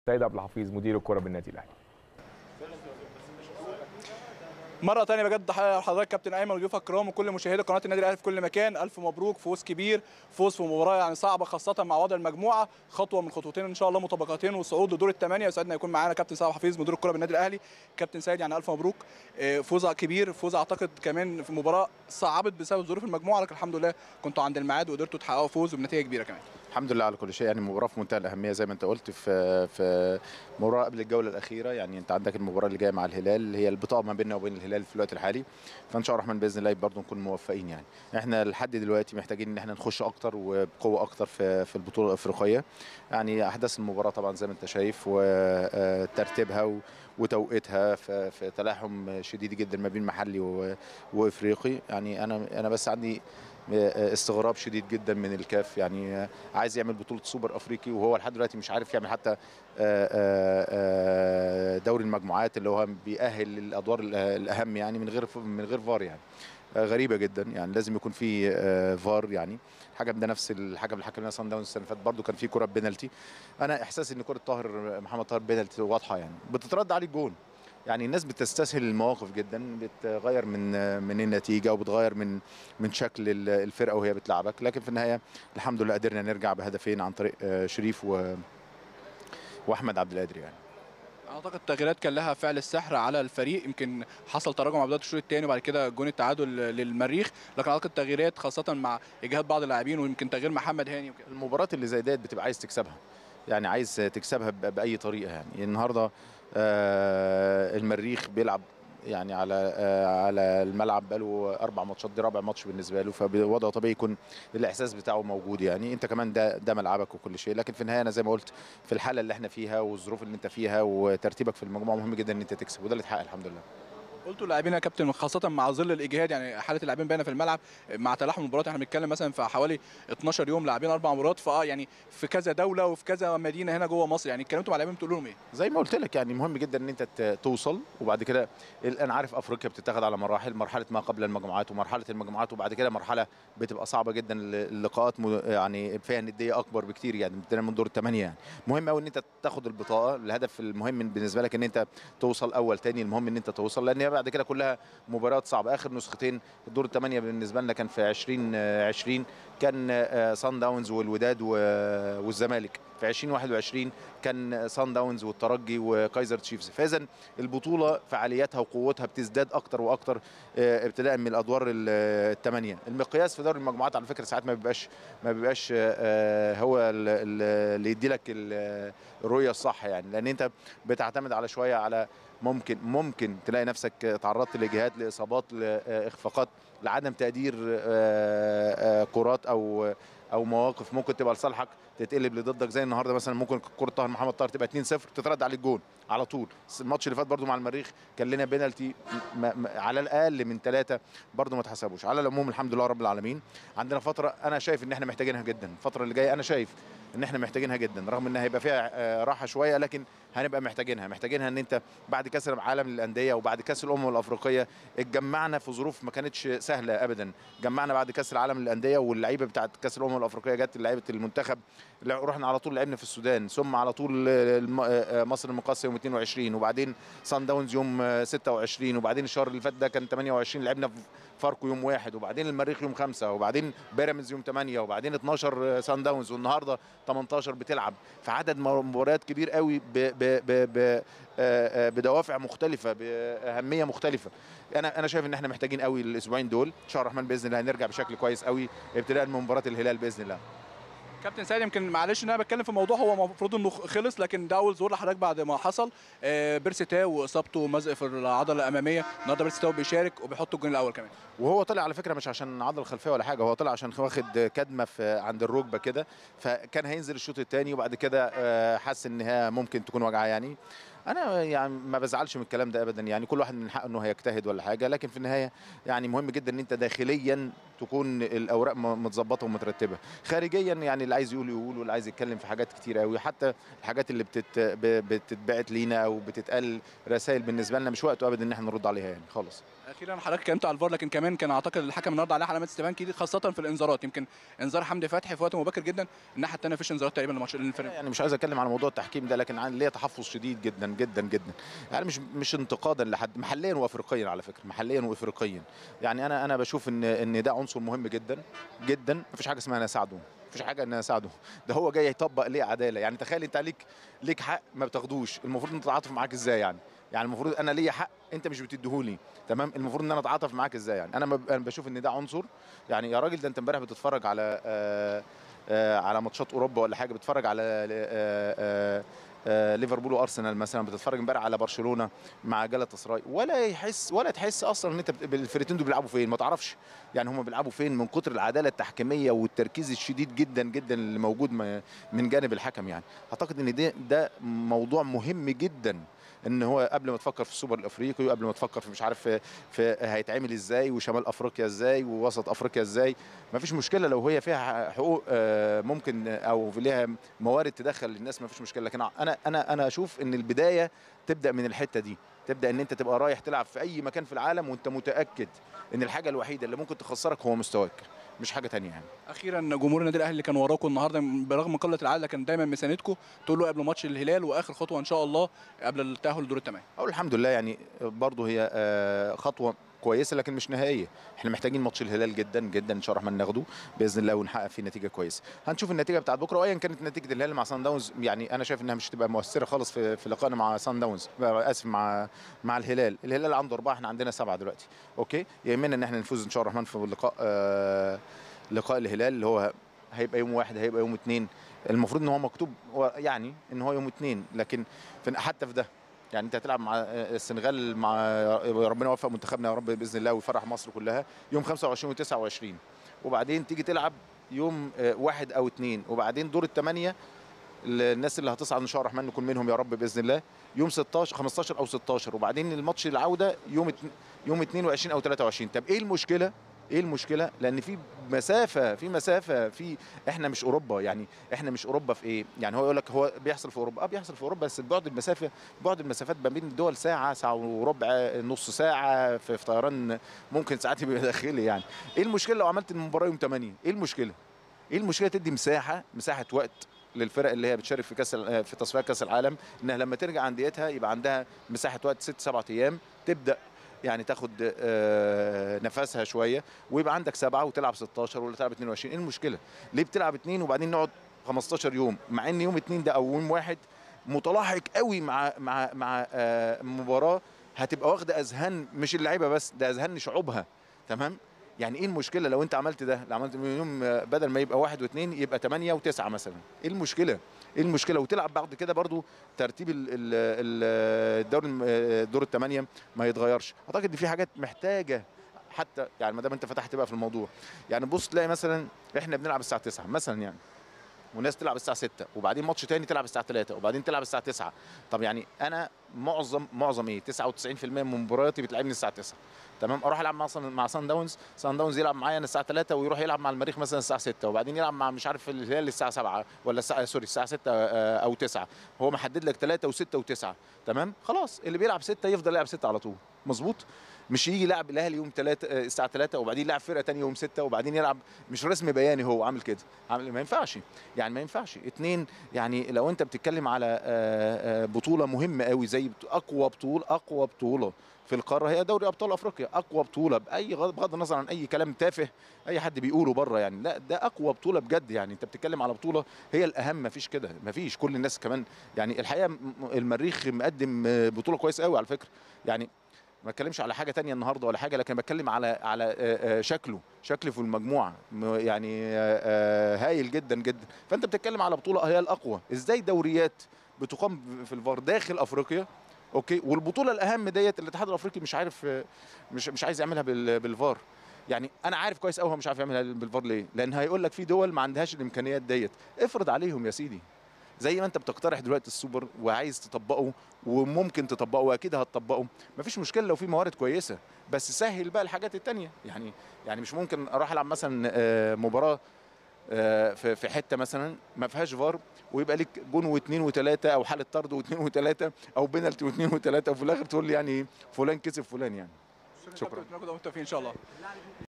سيد عبد الحفيظ مدير الكره بالنادي الاهلي مرة تانية بجد حضرتك كابتن أيمن وضيوفك الكرام وكل مشاهدي قناة النادي الأهلي في كل مكان ألف مبروك فوز كبير فوز في مباراة يعني صعبة خاصة مع وضع المجموعة خطوة من خطوتين إن شاء الله مطابقتين والصعود لدور الثمانية يسعدنا يكون معانا كابتن سعد حفيظ مدير الكرة بالنادي الأهلي كابتن سيد يعني ألف مبروك فوز كبير فوز أعتقد كمان في مباراة صعبت بسبب ظروف المجموعة لكن الحمد لله كنتوا عند الميعاد وقدرتوا تحققوا فوز وبنتيجة كبيرة كمان الحمد لله على كل شيء يعني مباراه في منتهى الاهميه زي ما انت قلت في في مباراه قبل الجوله الاخيره يعني انت عندك المباراه اللي جايه مع الهلال اللي هي البطاقه ما بيننا وبين الهلال في الوقت الحالي فان شاء الله الرحمن باذن الله برضه نكون موفقين يعني احنا لحد دلوقتي محتاجين ان احنا نخش اكتر وبقوه اكتر في في البطوله الافريقيه يعني احداث المباراه طبعا زي ما انت شايف وترتيبها وتوقيتها في تلاحم شديد جدا ما بين محلي وافريقي يعني انا انا بس عندي استغراب شديد جدا من الكاف يعني عايز يعمل بطوله سوبر افريقي وهو لحد دلوقتي مش عارف يعمل حتى دوري المجموعات اللي هو بيأهل للادوار الاهم يعني من غير من غير فار يعني غريبه جدا يعني لازم يكون في فار يعني الحكم ده نفس الحكم اللي حكم لنا صن داونز السنه اللي فاتت برده كان في كره بينالتي انا احساسي ان كره طاهر محمد طاهر بينالتي واضحه يعني بتترد عليه الجون يعني الناس بتستسهل المواقف جدا بتغير من من النتيجه وبتغير من من شكل الفرقه وهي بتلعبك لكن في النهايه الحمد لله قدرنا نرجع بهدفين عن طريق شريف و واحمد عبد القادر يعني اعتقد التغييرات كان لها فعل السحر على الفريق يمكن حصل تراجع مع بدايه الشوط الثاني وبعد كده جون التعادل للمريخ لكن اعتقد التغييرات خاصه مع اجهاد بعض اللاعبين ويمكن تغيير محمد هاني وكده المباراه اللي زي ديت بتبقى عايز تكسبها يعني عايز تكسبها باي طريقه يعني النهارده آه المريخ بيلعب يعني على آه على الملعب بقاله اربع ماتشات دي رابع ماتش بالنسبه له فبوضع طبيعي يكون الاحساس بتاعه موجود يعني انت كمان ده ده ملعبك وكل شيء لكن في النهايه انا زي ما قلت في الحاله اللي احنا فيها والظروف اللي انت فيها وترتيبك في المجموعه مهم جدا ان انت تكسب وده اللي اتحقق الحمد لله قلتوا اللاعبين يا كابتن خاصه مع ظل الاجهاد يعني حاله اللاعبين باينه في الملعب مع تلاحم المباريات احنا بنتكلم مثلا في حوالي 12 يوم لاعبين اربع مباريات فاه يعني في كذا دوله وفي كذا مدينه هنا جوه مصر يعني اتكلمتوا مع اللاعبين بتقول لهم ايه؟ زي ما قلت لك يعني مهم جدا ان انت توصل وبعد كده انا عارف افريقيا بتتاخد على مراحل مرحله ما قبل المجموعات ومرحله المجموعات وبعد كده مرحله بتبقى صعبه جدا اللقاءات يعني فيها نديه اكبر بكتير يعني من دور الثمانيه يعني مهم قوي ان انت تاخد البطاقه الهدف المهم بالنسبه لك ان انت توصل اول تاني المهم ان انت توصل لان هي بعد كده كلها مباريات صعبه اخر نسختين الدور الثمانيه بالنسبه لنا كان في 2020 كان صن داونز والوداد والزمالك في 2021 كان صن داونز والترجي وكايزر تشيفز فاذا البطوله فعالياتها وقوتها بتزداد اكتر واكتر ابتداء من الادوار الثمانيه المقياس في دوري المجموعات على فكره ساعات ما بيبقاش ما بيبقاش هو اللي يدي لك الرؤيه الصح يعني لان انت بتعتمد على شويه على ممكن ممكن تلاقي نفسك تعرضت لاجهاد لاصابات لاخفاقات لعدم تقدير كرات او او مواقف ممكن تبقى لصالحك تتقلب لضدك زي النهارده مثلا ممكن كره طاهر محمد طاهر تبقى 2-0 تترد عليك جون على طول الماتش اللي فات برده مع المريخ كان لنا بينالتي على الاقل من ثلاثه برده ما اتحسبوش على العموم الحمد لله رب العالمين عندنا فتره انا شايف ان احنا محتاجينها جدا الفتره اللي جايه انا شايف ان احنا محتاجينها جدا رغم انها هيبقى فيها راحه شويه لكن هنبقى محتاجينها محتاجينها ان انت بعد كاس العالم للانديه وبعد كاس الامم الافريقيه اتجمعنا في ظروف ما كانتش سهله ابدا جمعنا بعد كاس العالم للانديه واللعيبه بتاعت كاس الامم الافريقيه جت لعيبه المنتخب رحنا على طول لعبنا في السودان ثم على طول مصر المقاصه يوم 22 وبعدين سان داونز يوم 26 وبعدين الشهر اللي فات ده كان 28 لعبنا في فاركو يوم واحد وبعدين المريخ يوم خمسة وبعدين بيراميدز يوم 8 وبعدين 12 سان داونز والنهارده 18 بتلعب في عدد مباريات كبير قوي ب ب ب ب بدوافع مختلفه باهميه مختلفه انا انا شايف ان احنا محتاجين قوي الاسبوعين دول ان شاء الله الرحمن باذن الله هنرجع بشكل كويس قوي ابتداء من مباراه الهلال باذن الله كابتن سيد يمكن معلش ان انا بتكلم في موضوع هو المفروض انه خلص لكن ده اول ظهور لحضرتك بعد ما حصل آه بيرسي تاو واصابته مزق في العضله الاماميه النهارده بيرسي تاو بيشارك وبيحط الجون الاول كمان وهو طلع على فكره مش عشان العضله الخلفيه ولا حاجه هو طلع عشان واخد كدمه في عند الركبه كده فكان هينزل الشوط الثاني وبعد كده آه حس ان هي ممكن تكون وجعه يعني انا يعني ما بزعلش من الكلام ده ابدا يعني كل واحد من حقه انه هيجتهد ولا حاجه لكن في النهايه يعني مهم جدا ان انت داخليا تكون الاوراق م- متظبطه ومترتبه خارجيا يعني اللي عايز يقول يقول واللي عايز يتكلم في حاجات كتير قوي حتى الحاجات اللي بتت ب- بتتبعت لينا او بتتقال رسائل بالنسبه لنا مش وقته ابدا ان احنا نرد عليها يعني خالص اخيرا حضرتك اتكلمت على الفار لكن كمان كان اعتقد الحكم النهارده عليه علامات استفهام كتير خاصه في الانذارات يمكن انذار حمدي فتحي في وقت مبكر جدا الناحيه الثانيه مفيش انذارات تقريبا لماتش للفريق يعني مش عايز اتكلم على موضوع التحكيم ده لكن عن ليا تحفظ شديد جدا جدا جدا يعني مش مش انتقادا لحد محليا وافريقيا على فكره محليا وافريقيا يعني انا انا بشوف ان ان ده عنصر مهم جدا جدا مفيش حاجه اسمها انا اساعده مفيش حاجه ان انا اساعده ده هو جاي يطبق ليه عداله يعني تخيل انت ليك ليك حق ما بتاخدوش المفروض انت تتعاطف معاك ازاي يعني يعني المفروض انا ليا حق انت مش بتديهولي تمام المفروض ان انا اتعاطف معاك ازاي يعني انا ب- انا بشوف ان ده عنصر يعني يا راجل ده انت امبارح بتتفرج على آه آه على ماتشات اوروبا ولا حاجه بتتفرج على آه آه آه ليفربول وارسنال مثلا بتتفرج امبارح على برشلونه مع جالاتا سراي ولا يحس ولا تحس اصلا ان انت بت- الفرقتين دول بيلعبوا فين ما تعرفش يعني هم بيلعبوا فين من كتر العداله التحكيميه والتركيز الشديد جدا جدا اللي موجود م- من جانب الحكم يعني اعتقد ان ده ده موضوع مهم جدا ان هو قبل ما تفكر في السوبر الافريقي وقبل ما تفكر في مش عارف في, في هيتعمل ازاي وشمال افريقيا ازاي ووسط افريقيا ازاي ما فيش مشكله لو هي فيها حقوق آه، ممكن او في ليها موارد تدخل للناس ما فيش مشكله لكن انا انا انا اشوف ان البدايه تبدا من الحته دي تبدا ان انت تبقى رايح تلعب في اي مكان في العالم وانت متاكد ان الحاجه الوحيده اللي ممكن تخسرك هو مستواك مش حاجه تانية يعني اخيرا جمهور النادي الاهلي اللي كان وراكم النهارده برغم قله العدد كان دايما مساندكم تقول له قبل ماتش الهلال واخر خطوه ان شاء الله قبل التاهل لدور الثمانيه اقول الحمد لله يعني برضه هي آه، خطوه كويسه لكن مش نهائيه احنا محتاجين ماتش الهلال جدا جدا ان شاء الله الرحمن ناخده باذن الله ونحقق فيه نتيجه كويسه هنشوف النتيجه بتاعت بكره وايا كانت نتيجه الهلال مع سان داونز يعني انا شايف انها مش هتبقى مؤثره خالص في في لقائنا مع سان داونز اسف مع مع الهلال الهلال عنده اربعه احنا عندنا سبعه دلوقتي اوكي يهمنا ان احنا نفوز ان شاء الله الرحمن في اللقاء آه لقاء الهلال اللي هو هيبقى يوم واحد هيبقى يوم اثنين المفروض ان هو مكتوب هو يعني ان هو يوم اثنين لكن في حتى في ده يعني انت هتلعب مع السنغال مع ربنا يوفق منتخبنا يا رب باذن الله ويفرح مصر كلها يوم 25 و29 وبعدين تيجي تلعب يوم آه، واحد او اثنين وبعدين دور الثمانيه الناس اللي هتصعد ان شاء الله الرحمن نكون منهم يا رب باذن الله يوم 16 15 او 16 وبعدين الماتش العوده يوم اتن- يوم 22 او 23 طب ايه المشكله ايه المشكله لان في مسافه في مسافه في احنا مش اوروبا يعني احنا مش اوروبا في ايه يعني هو يقول لك هو بيحصل في اوروبا اه بيحصل في اوروبا بس بعد المسافه بعد المسافات ما بين الدول ساعه ساعه وربع نص ساعه في, في طيران ممكن ساعات يبقى داخلي يعني ايه المشكله لو عملت المباراه يوم 8 ايه المشكله ايه المشكله تدي مساحه مساحه وقت للفرق اللي هي بتشارك في كاس ال- في تصفيات كاس العالم انها لما ترجع انديتها يبقى عندها مساحه وقت ست سبعة ايام تبدا يعني تاخد آه، نفسها شويه ويبقى عندك سبعه وتلعب 16 ولا تلعب 22 ايه المشكله؟ ليه بتلعب اثنين وبعدين نقعد 15 يوم مع ان يوم اثنين ده او يوم واحد متلاحق قوي مع مع مع آه، مباراه هتبقى واخده اذهان مش اللعيبه بس ده اذهان شعوبها تمام؟ يعني ايه المشكله لو انت عملت ده لو عملت من يوم آه، بدل ما يبقى واحد واثنين يبقى ثمانيه وتسعه مثلا ايه المشكله؟ ايه المشكله وتلعب بعد كده برضو ترتيب ال- ال- ال- الدور الم- آه، دور الثمانيه ما يتغيرش اعتقد ان في حاجات محتاجه حتى يعني ما دام انت فتحت بقى في الموضوع يعني بص تلاقي مثلا احنا بنلعب الساعه 9 مثلا يعني وناس تلعب الساعه 6 وبعدين ماتش تاني تلعب الساعه 3 وبعدين تلعب الساعه 9 طب يعني انا معظم معظم ايه 99% من مبارياتي بتلعبني الساعه 9 تمام اروح العب مع صن- مع سان داونز سان داونز يلعب معايا انا الساعه 3 ويروح يلعب مع المريخ مثلا الساعه 6 وبعدين يلعب مع مش عارف الهلال الساعه 7 ولا الساعه سوري الساعه 6 آه، او 9 هو محدد لك 3 و6 و9 تمام خلاص اللي بيلعب 6 يفضل يلعب 6 على طول مظبوط مش يجي يلعب الاهلي يوم 3 الساعه 3 وبعدين يلعب فرقه تانية يوم 6 وبعدين يلعب مش رسم بياني هو عامل كده عامل ما ينفعش يعني ما ينفعش اتنين يعني لو انت بتتكلم على آه، آه، بطوله مهمه قوي زي بط- اقوى بطوله اقوى بطوله في القاره هي دوري ابطال افريقيا اقوى بطوله باي غض- بغض النظر عن اي كلام تافه اي حد بيقوله بره يعني لا ده اقوى بطوله بجد يعني انت بتتكلم على بطوله هي الاهم ما فيش كده ما فيش كل الناس كمان يعني الحقيقه م- م- المريخ مقدم آه، بطوله كويسه قوي على فكره يعني ما بتكلمش على حاجه تانية النهارده ولا حاجه لكن بتكلم على على آه، آه، شكله شكله في المجموعه م- يعني آه، آه، هايل جدا جدا فانت بتتكلم على بطوله هي الاقوى ازاي دوريات بتقام في الفار داخل افريقيا اوكي والبطوله الاهم ديت الاتحاد الافريقي مش عارف آه، مش مش عايز يعملها بال- بالفار يعني انا عارف كويس قوي هو مش عارف يعملها بالفار ليه لان هيقول لك في دول ما عندهاش الامكانيات ديت افرض عليهم يا سيدي زي ما انت بتقترح دلوقتي السوبر وعايز تطبقه وممكن تطبقه واكيد هتطبقه مفيش مشكله لو في موارد كويسه بس سهل بقى الحاجات التانية يعني يعني مش ممكن اروح العب مثلا آه، مباراه آه، في في حته مثلا ما فيهاش فار ويبقى لك جون واثنين وثلاثه او حاله طرد واثنين وثلاثه او بينالتي واثنين وثلاثه وفي الاخر تقول لي يعني فلان كسب فلان يعني شكراً. شكرا ان شاء الله